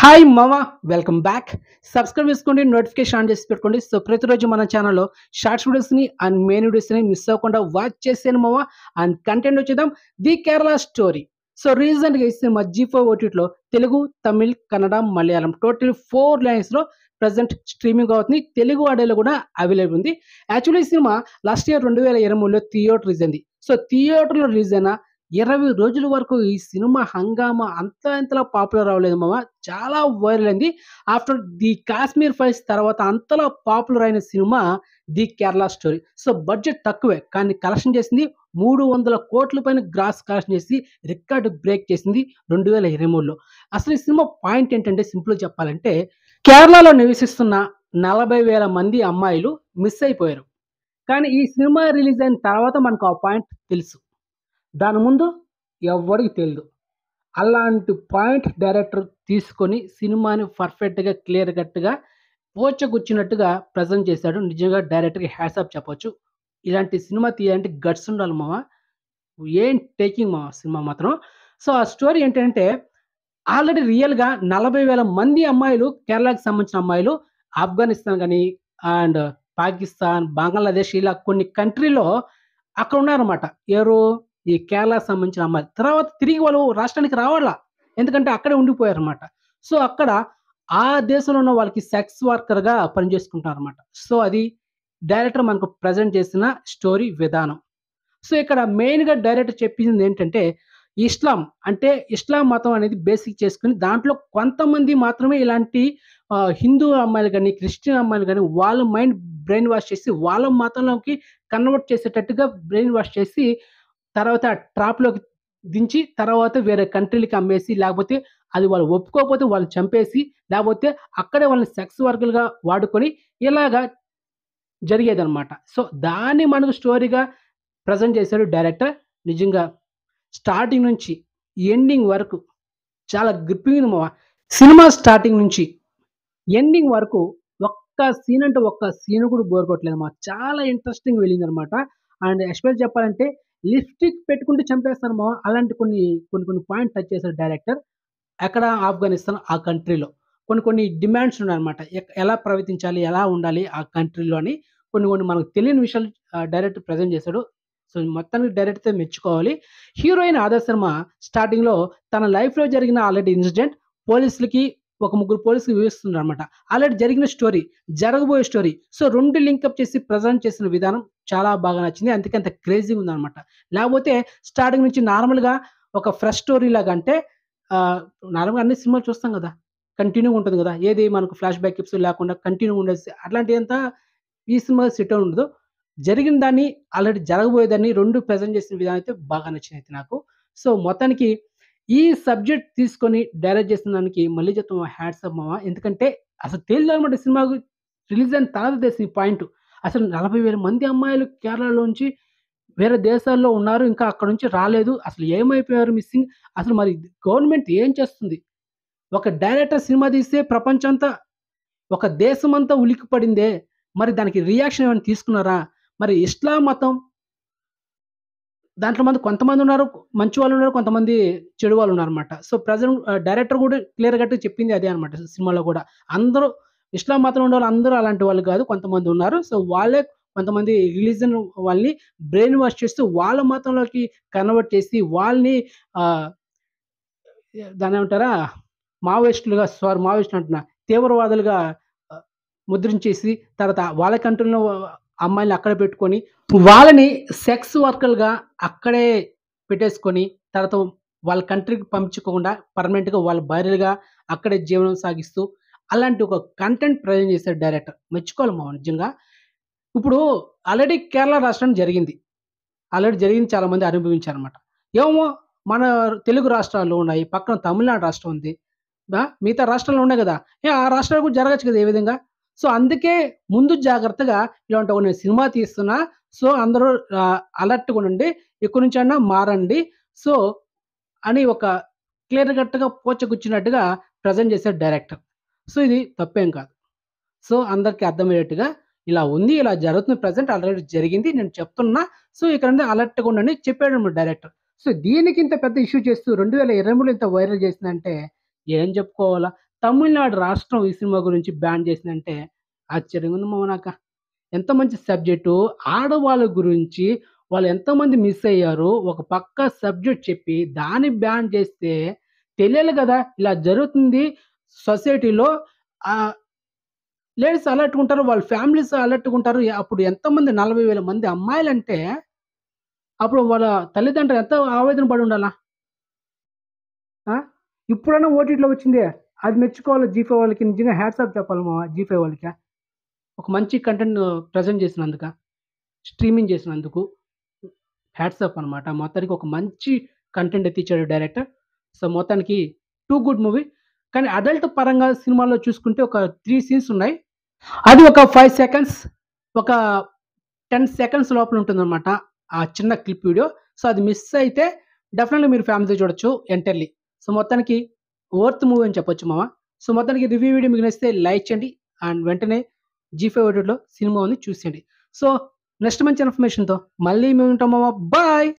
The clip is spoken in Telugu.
హాయ్ మామ వెల్కమ్ బ్యాక్ సబ్స్క్రైబ్ చేసుకోండి నోటిఫికేషన్ ఆన్ చేసి పెట్టుకోండి సో ప్రతిరోజు మన ఛానల్లో షార్ట్స్ వీడియోస్ని అండ్ మెయిన్ వీడియోస్ని మిస్ అవ్వకుండా వాచ్ చేసాను మామ అండ్ కంటెంట్ వచ్చేద్దాం ది కేరళ స్టోరీ సో రీసెంట్గా ఈ సినిమా జీ ఫోర్ ఓటీటీలో తెలుగు తమిళ్ కన్నడ మలయాళం టోటల్ ఫోర్ లైన్స్లో ప్రజెంట్ స్ట్రీమింగ్ అవుతుంది తెలుగు ఆడియోలో కూడా అవైలబుల్ ఉంది యాక్చువల్లీ ఈ సినిమా లాస్ట్ ఇయర్ రెండు వేల ఇరవై మూడులో థియేటర్ రిలీజ్ అయింది సో థియేటర్లో రిలీజ్ అయిన ఇరవై రోజుల వరకు ఈ సినిమా హంగామా అంత ఇంతలా పాపులర్ అవ్వలేదు మామ చాలా వైరల్ అయింది ఆఫ్టర్ ది కాశ్మీర్ ఫైల్స్ తర్వాత అంతలా పాపులర్ అయిన సినిమా the Kerala story so budget తక్కువే కానీ కలెక్షన్ చేసింది మూడు వందల కోట్ల పైన గ్రాస్ కలెక్షన్ చేసి రికార్డు బ్రేక్ చేసింది రెండు వేల ఇరవై మూడులో అసలు ఈ సినిమా పాయింట్ ఏంటంటే సింపుల్ చెప్పాలంటే కేరళలో నివసిస్తున్న నలభై వేల మంది అమ్మాయిలు మిస్ అయిపోయారు కానీ ఈ సినిమా రిలీజ్ అయిన తర్వాత మనకు ఆ పాయింట్ తెలుసు దాని ముందు ఎవ్వరికి తెలియదు అలాంటి పాయింట్ డైరెక్టర్ తీసుకొని సినిమాని పర్ఫెక్ట్గా క్లియర్ కట్గా పోచకొచ్చినట్టుగా ప్రజెంట్ చేశాడు నిజంగా డైరెక్టర్కి హ్యాట్సాప్ చెప్పొచ్చు ఇలాంటి సినిమా తీయాలంటే గట్స్ ఉండాలి మామ ఏం టేకింగ్ మా సినిమా మాత్రం సో ఆ స్టోరీ ఏంటంటే ఆల్రెడీ రియల్గా నలభై వేల మంది అమ్మాయిలు కేరళకి సంబంధించిన అమ్మాయిలు ఆఫ్ఘనిస్తాన్ కానీ అండ్ పాకిస్తాన్ బంగ్లాదేశ్ ఇలా కొన్ని కంట్రీలో అక్కడ ఉన్నారన్నమాట ఎవరు ఈ కేరళ సంబంధించిన అమ్మాయిలు తర్వాత తిరిగి వాళ్ళు రాష్ట్రానికి రావాలా ఎందుకంటే అక్కడే ఉండిపోయారు అనమాట సో అక్కడ ఆ దేశంలో ఉన్న వాళ్ళకి సెక్స్ వర్కర్గా పనిచేసుకుంటారు అనమాట సో అది డైరెక్టర్ మనకు ప్రజెంట్ చేసిన స్టోరీ విధానం సో ఇక్కడ మెయిన్గా డైరెక్టర్ చెప్పింది ఏంటంటే ఇస్లాం అంటే ఇస్లాం మతం అనేది బేసిక్ చేసుకుని దాంట్లో కొంతమంది మాత్రమే ఇలాంటి ఆ, హిందూ అమ్మాయిలు కానీ క్రిస్టియన్ అమ్మాయిలు కానీ వాళ్ళ మైండ్ బ్రెయిన్ వాష్ చేసి వాళ్ళ మతంలోకి కన్వర్ట్ చేసేటట్టుగా బ్రెయిన్ వాష్ చేసి తర్వాత ట్రాప్లోకి దించి తర్వాత వేరే కంట్రీలకి అమ్మేసి లేకపోతే అది వాళ్ళు ఒప్పుకోకపోతే వాళ్ళు చంపేసి లేకపోతే అక్కడే వాళ్ళని సెక్స్ వర్కులుగా వాడుకొని ఇలాగా జరిగేదన్నమాట సో దాన్ని మనకు స్టోరీగా ప్రజెంట్ చేశాడు డైరెక్టర్ నిజంగా స్టార్టింగ్ నుంచి ఎండింగ్ వరకు చాలా గ్రిప్పింగ్ ఉంది మావా సినిమా స్టార్టింగ్ నుంచి ఎండింగ్ వరకు ఒక్క సీన్ అంటే ఒక్క సీన్ కూడా బోర్ కొట్టలేదు మా చాలా ఇంట్రెస్టింగ్ వెళ్ళింది అనమాట అండ్ ఎక్స్పెక్ట్ చెప్పాలంటే లిప్స్టిక్ పెట్టుకుంటే చంపేస్తారు మా అలాంటి కొన్ని కొన్ని కొన్ని పాయింట్ టచ్ చేశారు డైరెక్టర్ ఎక్కడ ఆఫ్ఘనిస్తాన్ ఆ కంట్రీలో కొన్ని కొన్ని డిమాండ్స్ ఉన్నాయన్నమాట ఎక్- ఎలా ప్రవర్తించాలి ఎలా ఉండాలి ఆ కంట్రీలో అని కొన్ని కొన్ని మనకు తెలియని విషయాలు డైరెక్ట్ ప్రజెంట్ చేశాడు సో మొత్తానికి డైరెక్ట్తో మెచ్చుకోవాలి హీరోయిన్ ఆదర్ శర్మ స్టార్టింగ్లో తన లైఫ్లో జరిగిన ఆల్రెడీ ఇన్సిడెంట్ పోలీసులకి ఒక ముగ్గురు పోలీసులు వివరిస్తున్నారు అనమాట ఆల్రెడీ జరిగిన స్టోరీ జరగబోయే స్టోరీ సో రెండు లింకప్ చేసి ప్రజెంట్ చేసిన విధానం చాలా బాగా నచ్చింది అందుకే అంత క్రేజీగా ఉందన్నమాట లేకపోతే స్టార్టింగ్ నుంచి నార్మల్గా ఒక ఫ్రెష్ స్టోరీ లాగా అంటే నార్మల్గా అన్ని సినిమాలు చూస్తాం కదా కంటిన్యూ ఉంటుంది కదా ఏది మనకు ఫ్లాష్ బ్యాక్ ఎపిసోడ్ లేకుండా కంటిన్యూ ఉండేది అట్లాంటిది అంతా ఈ సినిమా సెట్ ఉండదు జరిగిన దాన్ని ఆల్రెడీ జరగబోయేదాన్ని రెండు ప్రజెంట్ చేసిన విధానం అయితే బాగా నచ్చింది అయితే నాకు సో మొత్తానికి ఈ సబ్జెక్ట్ తీసుకొని డైరెక్ట్ చేసిన దానికి మళ్ళీ చెప్తాం హ్యాట్స్ అప్ మామ ఎందుకంటే అసలు తెలియదు అనమాట సినిమా రిలీజ్ అయిన తర్వాత తెలిసిన పాయింట్ అసలు నలభై వేల మంది అమ్మాయిలు కేరళలోంచి వేరే దేశాల్లో ఉన్నారు ఇంకా అక్కడ నుంచి రాలేదు అసలు ఏమైపోయారు మిస్సింగ్ అసలు మరి గవర్నమెంట్ ఏం చేస్తుంది ఒక డైరెక్టర్ సినిమా తీస్తే ప్రపంచంతా ఒక దేశం అంతా ఉలిక్కి పడిందే మరి దానికి రియాక్షన్ ఏమైనా తీసుకున్నారా మరి ఇస్లాం మతం దాంట్లో మంది కొంతమంది ఉన్నారు మంచి వాళ్ళు ఉన్నారు కొంతమంది చెడు వాళ్ళు ఉన్నారు అనమాట సో ప్రజెంట్ డైరెక్టర్ కూడా క్లియర్ కట్గా చెప్పింది అదే అనమాట సినిమాలో కూడా అందరూ ఇస్లాం మతం ఉండే వాళ్ళు అందరూ అలాంటి వాళ్ళు కాదు కొంతమంది ఉన్నారు సో వాళ్ళే కొంతమంది రిలీజన్ వాళ్ళని బ్రెయిన్ వాష్ చేస్తూ వాళ్ళ మతంలోకి కన్వర్ట్ చేసి వాళ్ళని ఆ, దాని ఏమంటారా మావోయిస్టులుగా సారీ మావోయిస్టులు అంటున్నా తీవ్రవాదులుగా ఆ, ముద్రించేసి తర్వాత వాళ్ళ కంట్రీలో అమ్మాయిని అక్కడ పెట్టుకొని వాళ్ళని సెక్స్ వర్కర్లుగా అక్కడే పెట్టేసుకొని తర్వాత వాళ్ళ కంట్రీకి పంపించుకోకుండా పర్మనెంట్గా వాళ్ళ భార్యలుగా అక్కడే జీవనం సాగిస్తూ అలాంటి ఒక కంటెంట్ ప్రజెంట్ చేశాడు డైరెక్టర్ మెచ్చుకోవాలి మా నిజంగా ఇప్పుడు ఆల్రెడీ కేరళ రాష్ట్రం జరిగింది ఆల్రెడీ జరిగింది చాలా మంది అనుభవించారనమాట ఏమో మన తెలుగు రాష్ట్రాల్లో ఉన్నాయి పక్కన తమిళనాడు రాష్ట్రం ఉంది ఆ, మిగతా రాష్ట్రాల్లో ఉన్నాయి కదా ఏ ఆ రాష్ట్రాలు కూడా జరగచ్చు కదా ఏ విధంగా సో అందుకే ముందు జాగ్రత్తగా ఇలాంటి ఒక నేను సినిమా తీస్తున్నా సో అందరూ అలర్ట్గా ఉండండి ఇక్కడి నుంచి అన్నా మారండి సో అని ఒక క్లియర్ కట్గా పోచగుచ్చినట్టుగా ప్రజెంట్ చేశాడు డైరెక్టర్ సో ఇది తప్పేం కాదు సో అందరికీ అర్థమయ్యేట్టుగా ఇలా ఉంది ఇలా జరుగుతుంది ప్రజెంట్ ఆల్రెడీ జరిగింది నేను చెప్తున్నా సో ఇక్కడ అలర్ట్గా ఉండండి చెప్పాడు డైరెక్టర్ సో దీనికి ఇంత పెద్ద ఇష్యూ చేస్తూ రెండు వేల ఇరవై మూడు ఇంత వైరల్ చేసిందంటే ఏం చెప్పుకోవాలా తమిళనాడు రాష్ట్రం ఈ సినిమా గురించి బ్యాన్ చేసిందంటే ఆశ్చర్యంగా ఉంది మామ నాక. ఎంత మంచి సబ్జెక్టు. ఆడవాళ్ళ గురించి వాళ్ళు ఎంతమంది మిస్ అయ్యారు. ఒక పక్క సబ్జెక్ట్ చెప్పి దాన్ని బ్యాన్ చేస్తే తెలియాలి గదా! ఇలా జరుగుతుంది సొసైటీలో ఆహ్ లేడీస్ అలర్ట్‌గా ఉంటారు. వాళ్ళ ఫ్యామిలీస్ అలర్ట్‌గా ఉంటారు. అప్పుడు ఎంతమంది 40,000 మంది అమ్మాయిలంటే అప్పుడు వాళ్ళ తల్లిదండ్రులు ఎంత ఆవేదన పడి ఉండాలా? ఆ! ఇప్పుడన్నా ఓటీటీలో వచ్చింది. అది మెచ్చుకోవాలి జీ5 వాళ్ళకి. నిజంగా హ్యాట్స్ ఆఫ్ చెప్పాలి మామ జీ5 వాళ్ళకి. ఒక మంచి కంటెంట్ ప్రెజెంట్ చేసినందుక. స్ట్రీమింగ్ చేసినందుకు. హ్యాట్స్ ఆఫ్ అనమాట. మొత్తానికి ఒక మంచి కంటెంట్ అయితే ఇచ్చాడు డైరెక్టర్. సో, మొత్తానికి టూ గుడ్ మూవీ. కానీ అడల్ట్ పరంగా సినిమాలో చూసుకుంటే ఒక 3 సీన్స్ ఉన్నాయి. అది ఒక 5 సెకండ్స్, ఒక 10 సెకండ్స్ లోపల ఉంటుందనమాట. ఆ చిన్న క్లిప్ వీడియో. సో, అది మిస్ అయితే డెఫినెట్‌గా మీరు ఫ్యామిలీతో చూడొచ్చు ఎంటైర్‌లీ. సో, మొత్తానికి వర్త్ మూవీ అని చెప్పొచ్చు మామ. సో, మొత్తానికి రివ్యూ వీడియో మీకు నచ్చితే లైక్ చేయండి. అండ్ వెంటనే జీ5 ఓటీటీలో సినిమా ఉంది చూసేయండి. సో, నెక్స్ట్ మంచి ఇన్ఫర్మేషన్‌తో మళ్ళీ మేము ఉంటాం మామ. బాయ్.